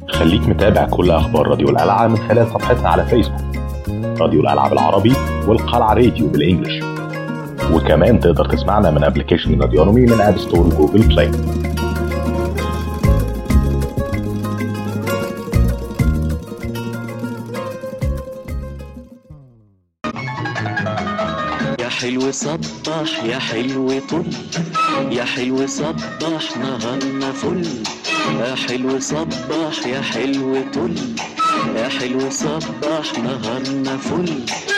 خليك متابع كل أخبار راديو القلعة من خلال صفحتنا على فيسبوك راديو القلعة بالعربي والقلعة راديو بالإنجلش وكمان تقدر تسمعنا من ابلكيشن راديونومي من اب ستور وجوجل بلاي يا حلو صبح يا حلو طل يا حلو صبح نهارنا فل يا حلو صبح يا حلو طل يا حلو صبح نهارنا فل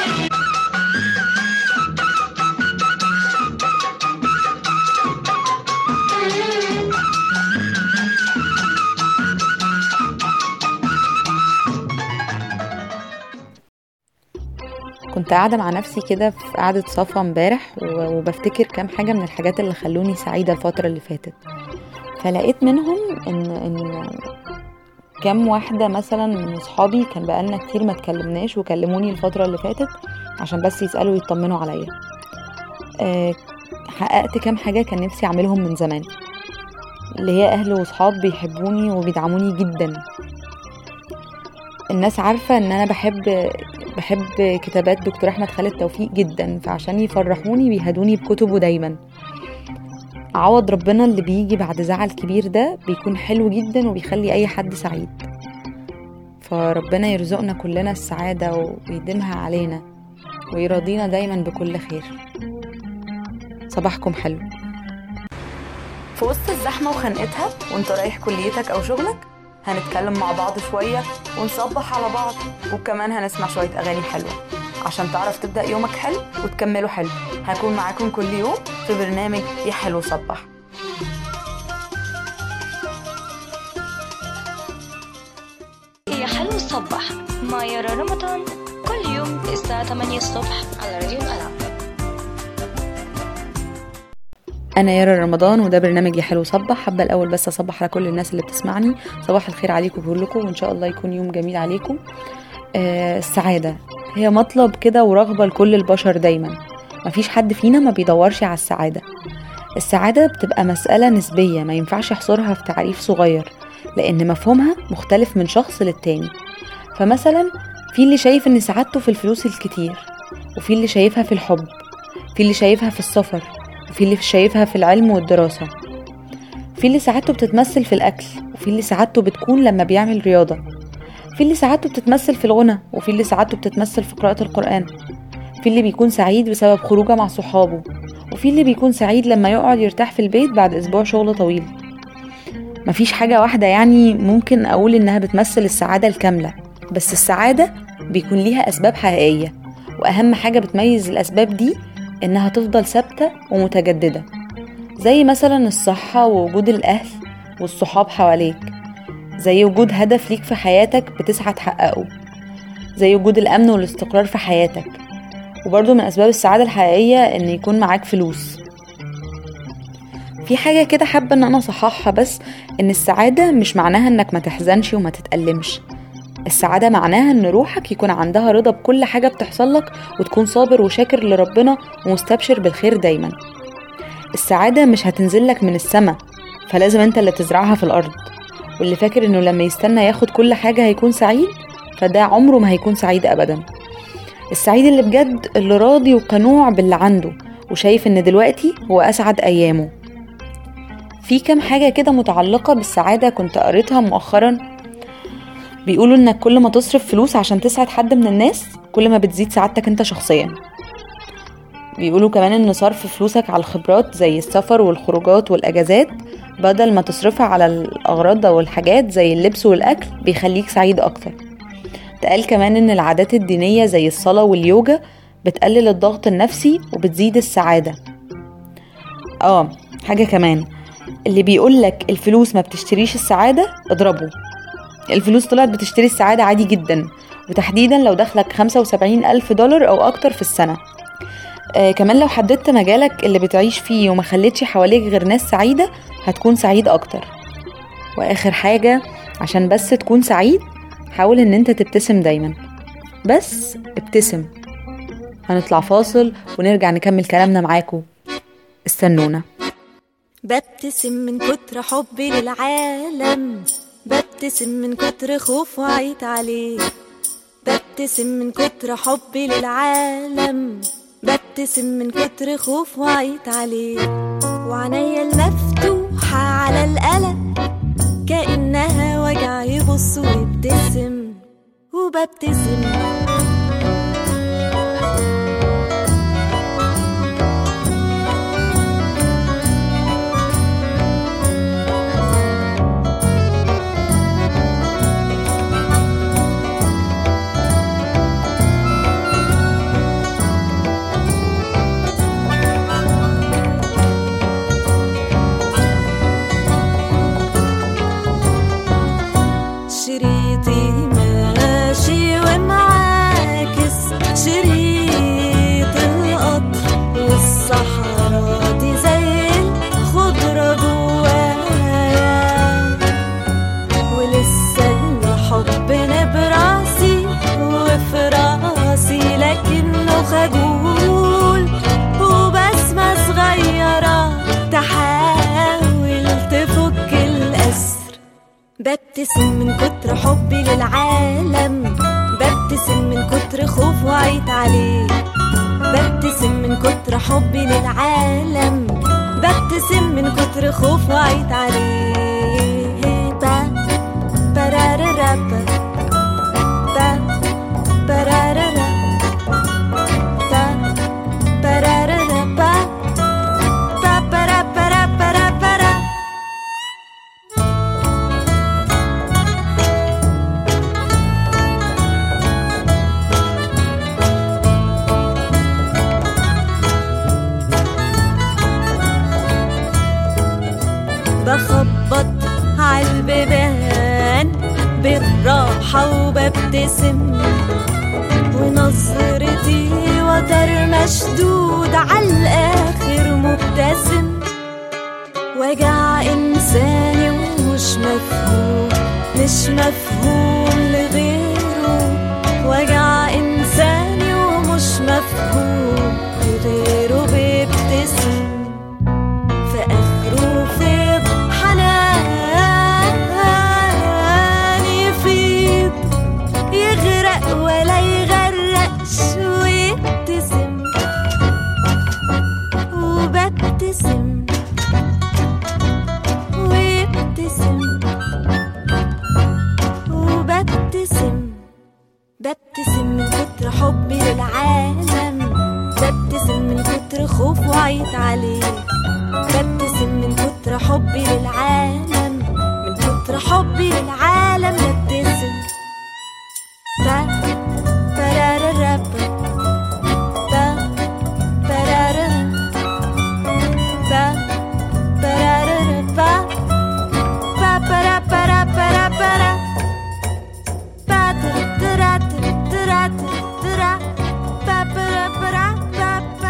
كنت قاعدة مع نفسي كده في قعدة صفا امبارح و- وبفتكر كام حاجة من الحاجات اللي خلوني سعيدة الفترة اللي فاتت فلقيت منهم ان ان كام واحدة مثلا من اصحابي كان بقالنا كتير ما اتكلمناش وكلموني الفترة اللي فاتت عشان بس يسألوا ويطمنوا عليا أه حققت كام حاجة كان نفسي اعملهم من زمان اللي هي اهل وصحاب بيحبوني وبيدعموني جدا الناس عارفة ان انا بحب بحب كتابات دكتور احمد خالد توفيق جدا فعشان يفرحوني بيهدوني بكتبه دايما عوض ربنا اللي بيجي بعد زعل كبير ده بيكون حلو جدا وبيخلي اي حد سعيد فربنا يرزقنا كلنا السعادة ويديمها علينا ويرضينا دايما بكل خير صباحكم حلو في وسط الزحمة وخنقتها وانت رايح كليتك او شغلك هنتكلم مع بعض شوية ونصبح على بعض وكمان هنسمع شوية أغاني حلوة عشان تعرف تبدأ يومك حلو وتكمله حلو هكون معاكم كل يوم في برنامج يا حلو صبح يا حلو الصبح مع يارا رمضان كل يوم الساعة 8 الصبح على راديو القلعة أنا يارا رمضان وده برنامج يا حلو صبح حابة الأول بس أصبح على كل الناس اللي بتسمعني صباح الخير عليكم كلكم وإن شاء الله يكون يوم جميل عليكم آه السعادة هي مطلب كده ورغبة لكل البشر دايما مفيش حد فينا ما بيدورش على السعادة السعادة بتبقى مسألة نسبية ما ينفعش يحصرها في تعريف صغير لأن مفهومها مختلف من شخص للتاني فمثلا في اللي شايف إن سعادته في الفلوس الكتير وفي اللي شايفها في الحب في اللي شايفها في السفر وفي اللي شايفها في العلم والدراسة في اللي سعادته بتتمثل في الأكل وفي اللي سعادته بتكون لما بيعمل رياضة في اللي سعادته بتتمثل في الغنى وفي اللي سعادته بتتمثل في قراءة القرآن في اللي بيكون سعيد بسبب خروجه مع صحابه وفي اللي بيكون سعيد لما يقعد يرتاح في البيت بعد أسبوع شغل طويل مفيش حاجة واحدة يعني ممكن أقول إنها بتمثل السعادة الكاملة بس السعادة بيكون ليها أسباب حقيقية وأهم حاجة بتميز الأسباب دي إنها تفضل ثابتة ومتجددة زي مثلا الصحة ووجود الأهل والصحاب حواليك زي وجود هدف ليك في حياتك بتسعى تحققه زي وجود الأمن والاستقرار في حياتك وبرضه من أسباب السعادة الحقيقية إن يكون معاك فلوس في حاجة كده حابة إن أنا أصححها بس إن السعادة مش معناها إنك ما تحزنش وما تتألمش السعادة معناها إن روحك يكون عندها رضا بكل حاجة بتحصل لك وتكون صابر وشاكر لربنا ومستبشر بالخير دايما السعادة مش هتنزل لك من السما فلازم انت اللي تزرعها في الأرض واللي فاكر إنه لما يستنى ياخد كل حاجة هيكون سعيد فده عمره ما هيكون سعيد أبدا السعيد اللي بجد اللي راضي وقنوع باللي عنده وشايف إن دلوقتي هو أسعد أيامه في كام حاجة كده متعلقة بالسعادة كنت قريتها مؤخرا بيقولوا انك كل ما تصرف فلوس عشان تسعد حد من الناس كل ما بتزيد سعادتك انت شخصيا بيقولوا كمان ان صرف فلوسك على الخبرات زي السفر والخروجات والاجازات بدل ما تصرفها على الاغراض او الحاجات زي اللبس والاكل بيخليك سعيد اكتر تقال كمان ان العادات الدينية زي الصلاة واليوجا بتقلل الضغط النفسي وبتزيد السعادة اه حاجة كمان اللي بيقولك الفلوس ما بتشتريش السعادة اضربه الفلوس طلعت بتشتري السعادة عادي جدا وتحديدا لو دخلك خمسة وسبعين ألف دولار أو أكتر في السنة آه كمان لو حددت مجالك اللي بتعيش فيه وما خليتش حواليك غير ناس سعيدة هتكون سعيد أكتر وآخر حاجة عشان بس تكون سعيد حاول إن أنت تبتسم دايما بس ابتسم هنطلع فاصل ونرجع نكمل كلامنا معاكم استنونا ببتسم من كتر حبي للعالم ببتسم من كتر خوف وعيت عليه ببتسم من كتر حبي للعالم ببتسم من كتر خوف وعيت عليه وعنيا المفتوحة على القلق كأنها وجع يبص ويبتسم وببتسم شريطي ماشي ومعاكس شريط القطر والصحراء دي زي الخضرة جوايا ولسه الحب براسي وفي راسي لكنه خجول وبسمة صغيرة تحاول تفك الأسر ببتسم من كتر حبي للعالم ببتسم من كتر خوف وعيت عليه ببتسم من كتر حبي للعالم ببتسم من كتر خوف وعيت عليه با برارارا با با برارارا با برارارا با با برا برا برا برا بخبط عالبيبان بالراحة وببتسم ونظرتي وتر مشدود عالآخر مبتسم وجع إنساني ومش مفهوم مش مفهوم لغيره وجع إنساني ومش مفهوم لغيره بيبتسم في آخره فيض حنان يفيض يغرق ولا يغرقش ويبتسم وببتسم ويبتسم وببتسم ببتسم من كتر حبي للعالم ببتسم من كتر خوف وعيت عليه ببتسم من كتر حبي للعالم من كتر حبي للعالم ببتسم با برارارا با با برارارا با برارارا با با برا برا برا برا با درا درا درا درا با برا برا با با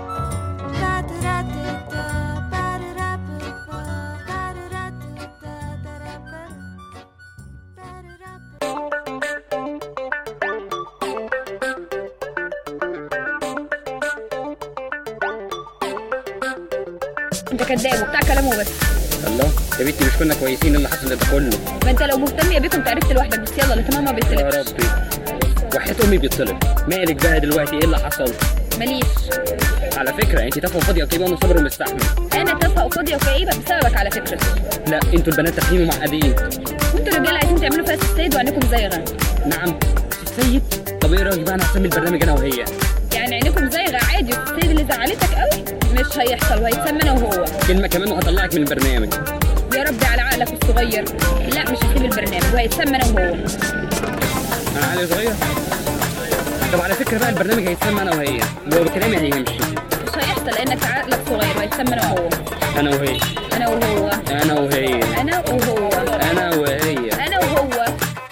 انت كذاب وبتاع كلامه بس الله يا بنتي مش كنا كويسين اللي حصل ده كله ما انت لو مهتم يا بيكم انت عرفت لوحدك بس يلا الاهتمام ما يا بيتسلبش ربي وحياة امي بيتصلب مالك بقى دلوقتي ايه اللي حصل ماليش على فكره انت تافهه وفاضيه وكئيبه وانا صابر ومستحمل انا تافهه وفاضيه وكئيبه بسببك على فكره لا انتوا البنات تافهين ومعقدين وانتوا الرجاله عايزين تعملوا فيها السيد وعينكم زايغه نعم سيد طب ايه رايك بقى انا هسمي البرنامج انا وهي يعني عينكم زايغه عادي والسيد اللي زعلتك قوي مش هيحصل وهيتسمى انا وهو كلمه كمان وهطلعك من البرنامج يا ربي على عقلك الصغير لا مش هسيب البرنامج وهيتسمى انا وهو انا عقلي صغير طب على فكره بقى البرنامج هيتسمى انا وهي لو كلامي هيمشي مش هيحصل لانك عقلك صغير وهيتسمى انا وهو انا وهي انا وهو انا وهي انا وهو انا وهي انا وهو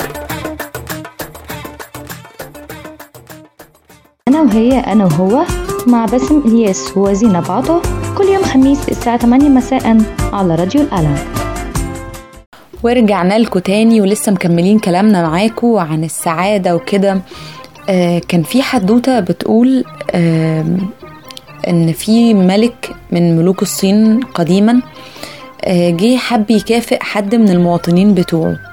أنا وهي أنا وهو مع باسم إلياس وزينب عطا كل يوم خميس الساعة 8 مساء على راديو الألم ورجعنا لكم تاني ولسه مكملين كلامنا معاكم عن السعادة وكده آه كان في حدوتة بتقول آه ان في ملك من ملوك الصين قديما آه جه حب يكافئ حد من المواطنين بتوعه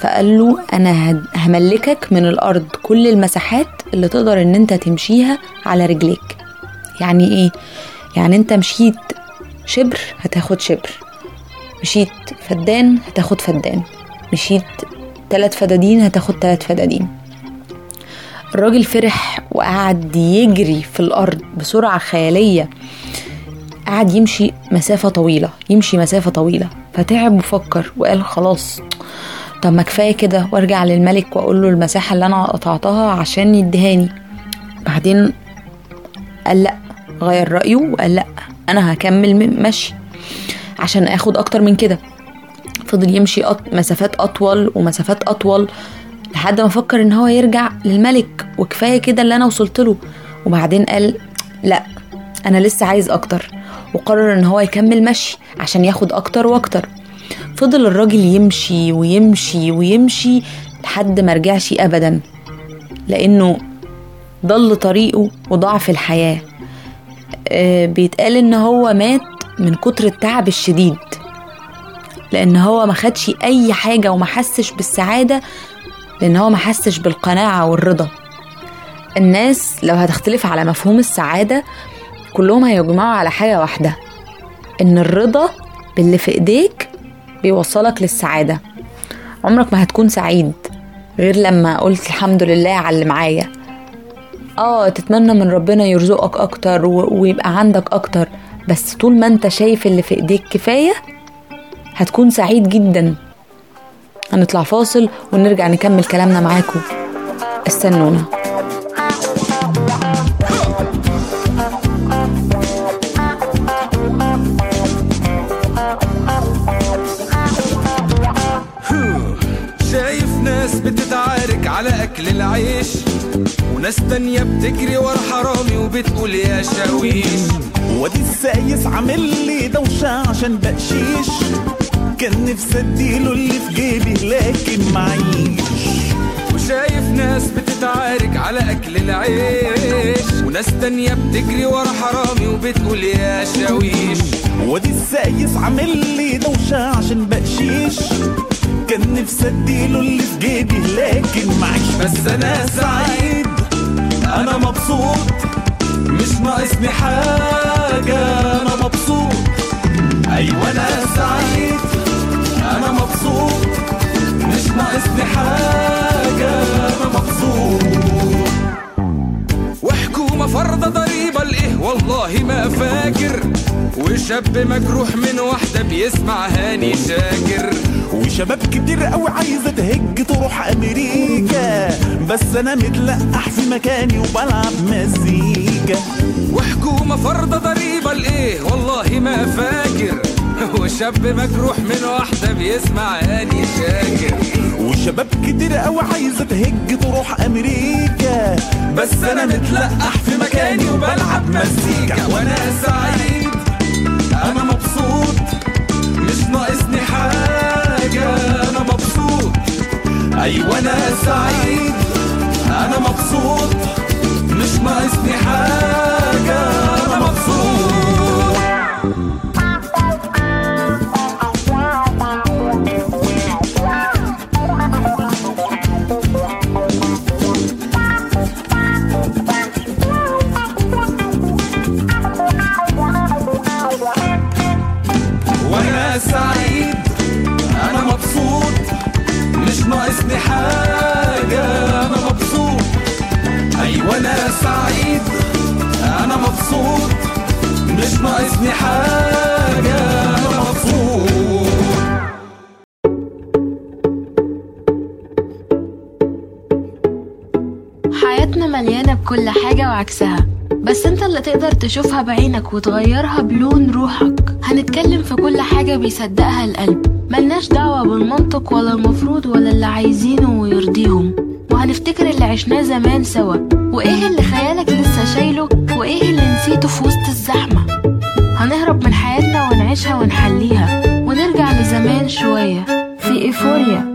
فقال له انا هد- هملكك من الارض كل المساحات اللي تقدر ان انت تمشيها على رجليك يعني ايه يعني انت مشيت شبر هتاخد شبر مشيت فدان هتاخد فدان مشيت تلات فدادين هتاخد تلات فدادين الراجل فرح وقعد يجري في الارض بسرعه خياليه قعد يمشي مسافه طويله يمشي مسافه طويله فتعب وفكر وقال خلاص طب ما كفايه كده وارجع للملك واقول له المساحه اللي انا قطعتها عشان يديهاني بعدين قال لا غير رايه وقال لا انا هكمل م- مشي عشان اخد اكتر من كده فضل يمشي أط... مسافات اطول ومسافات اطول لحد ما فكر ان هو يرجع للملك وكفايه كده اللي انا وصلت له وبعدين قال لا انا لسه عايز اكتر وقرر ان هو يكمل مشي عشان ياخد اكتر واكتر فضل الراجل يمشي ويمشي ويمشي لحد ما رجعش ابدا لانه ضل طريقه وضاع في الحياه آه، بيتقال ان هو مات من كتر التعب الشديد لان هو ما خدش اي حاجه وما حسش بالسعاده لان هو ما حسش بالقناعه والرضا الناس لو هتختلف على مفهوم السعاده كلهم هيجمعوا على حاجه واحده ان الرضا باللي في ايديك بيوصلك للسعاده عمرك ما هتكون سعيد غير لما قلت الحمد لله على اللي معايا اه تتمنى من ربنا يرزقك اكتر و... ويبقى عندك اكتر بس طول ما انت شايف اللي في ايديك كفايه هتكون سعيد جدا هنطلع فاصل ونرجع نكمل كلامنا معاكم استنونا شايف ناس بتتعارك على اكل العيش وناس تانية بتجري ورا حرامي وبتقول يا شاويش وادي السايس عامل لي دوشة عشان بقشيش كان نفسي اديله اللي في جيبي لكن معيش وشايف ناس بتتعارك على اكل العيش وناس تانية بتجري ورا حرامي وبتقول يا شاويش وادي السايس عامل لي دوشة عشان بقشيش كان نفسي اديله اللي في جيبي لكن معيش بس انا سعيد انا مبسوط مش ناقصني حاجة انا مبسوط ايوه انا سعيد انا مبسوط مش ناقصني حاجة انا مبسوط وحكومة فرضة ضريبة لإيه والله ما فاكر وشاب مجروح من واحدة بيسمع هاني شاكر وشباب كتير قوي عايزة تهج تروح امريكا بس انا متلقح في مكاني وبلعب مزيكا وحكومة فرضة ضريبة لإيه والله ما فاكر وشاب مجروح من واحدة بيسمع هاني شاكر وشباب كتير قوي عايزة تهج تروح امريكا بس انا متلقح في مكاني وبلعب مزيكا وانا سعيد انا مبسوط مش ناقصني حاجة انا مبسوط ايوه انا سعيد انا مبسوط مش ناقصني حاجة انا مبسوط وانا سعيد انا مبسوط مش ناقصني حاجة انا مبسوط ايوه انا سعيد انا مبسوط مش ناقصني حاجة انا مبسوط حياتنا مليانة بكل حاجة وعكسها بس انت اللي تقدر تشوفها بعينك وتغيرها بلون روحك هنتكلم في كل حاجة بيصدقها القلب ملناش دعوة بالمنطق ولا المفروض ولا اللي عايزينه ويرضيهم وهنفتكر اللي عشناه زمان سوا وايه اللي خيالك لسه شايله وايه اللي نسيته في وسط الزحمة هنهرب من حياتنا ونعيشها ونحليها ونرجع لزمان شوية في ايفوريا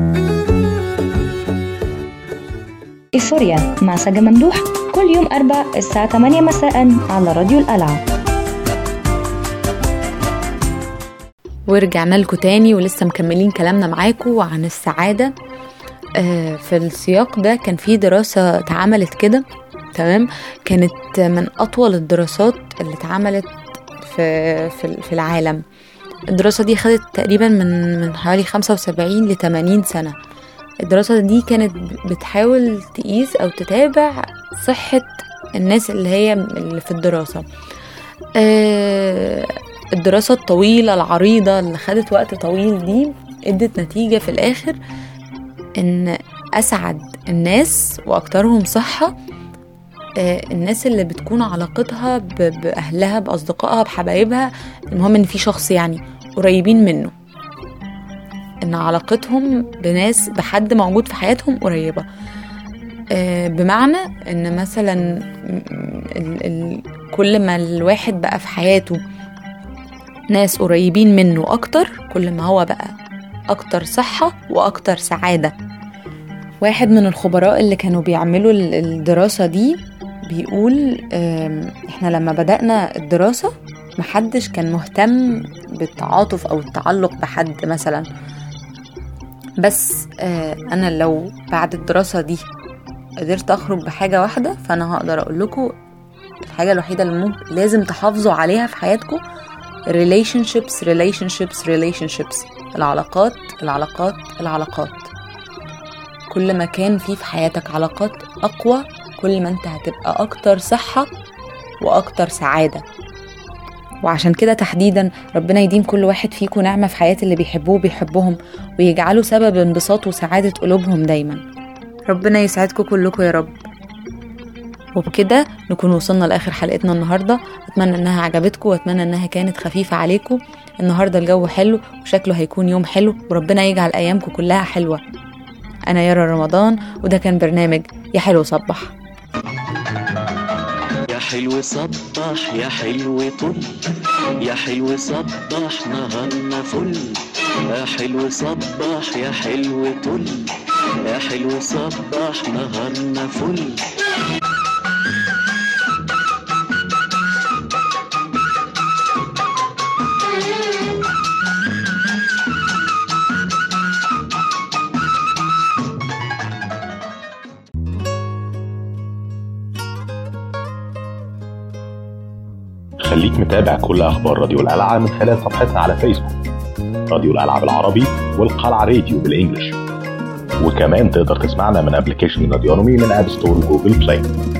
إيفوريا مع سجا ممدوح كل يوم أربع الساعة 8 مساء على راديو القلعة ورجعنا لكم تاني ولسه مكملين كلامنا معاكم عن السعادة آه، في السياق ده كان في دراسة اتعملت كده تمام كانت من أطول الدراسات اللي اتعملت في في في العالم الدراسة دي خدت تقريبا من من حوالي 75 ل 80 سنة الدراسة دي كانت بتحاول تقيس أو تتابع صحة الناس اللي هي اللي في الدراسة آه، الدراسة الطويلة العريضة اللي خدت وقت طويل دي ادت نتيجة في الآخر إن أسعد الناس وأكترهم صحة آه، الناس اللي بتكون علاقتها ب- بأهلها بأصدقائها بحبايبها المهم إن في شخص يعني قريبين منه إن علاقتهم بناس بحد موجود في حياتهم قريبة آه، بمعنى إن مثلا م- ال ال كل ما الواحد بقى في حياته ناس قريبين منه أكتر كل ما هو بقى أكتر صحة وأكتر سعادة واحد من الخبراء اللي كانوا بيعملوا ال- الدراسة دي بيقول آم، احنا لما بدأنا الدراسة محدش كان مهتم بالتعاطف أو التعلق بحد مثلا بس آه، أنا لو بعد الدراسة دي قدرت أخرج بحاجة واحدة فأنا هقدر أقول لكم الحاجة الوحيدة اللي ممكن لازم تحافظوا عليها في حياتكم relationships relationships relationships العلاقات العلاقات العلاقات كل ما كان في في حياتك علاقات أقوى كل ما أنت هتبقى أكتر صحة وأكتر سعادة وعشان كده تحديدا ربنا يديم كل واحد فيكم نعمة في حياة اللي بيحبوه وبيحبهم ويجعله سبب انبساط وسعادة قلوبهم دايما ربنا يسعدكم كلكم يا رب وبكده نكون وصلنا لآخر حلقتنا النهاردة أتمنى إنها عجبتكم وأتمنى إنها كانت خفيفة عليكم النهاردة الجو حلو وشكله هيكون يوم حلو وربنا يجعل أيامكم كلها حلوة أنا يارا رمضان وده كان برنامج يا حلو صبح يا حلو صبح يا حلو طل يا حلو صبح نهارنا فل يا حلو صبح يا حلو طل يا حلو صبح نهارنا فل خليك متابع كل اخبار راديو القلعه من خلال صفحتنا على فيسبوك راديو القلعه بالعربي والقلعه راديو بالانجلش وكمان تقدر تسمعنا من ابلكيشن راديونومي من اب ستور وجوجل بلاي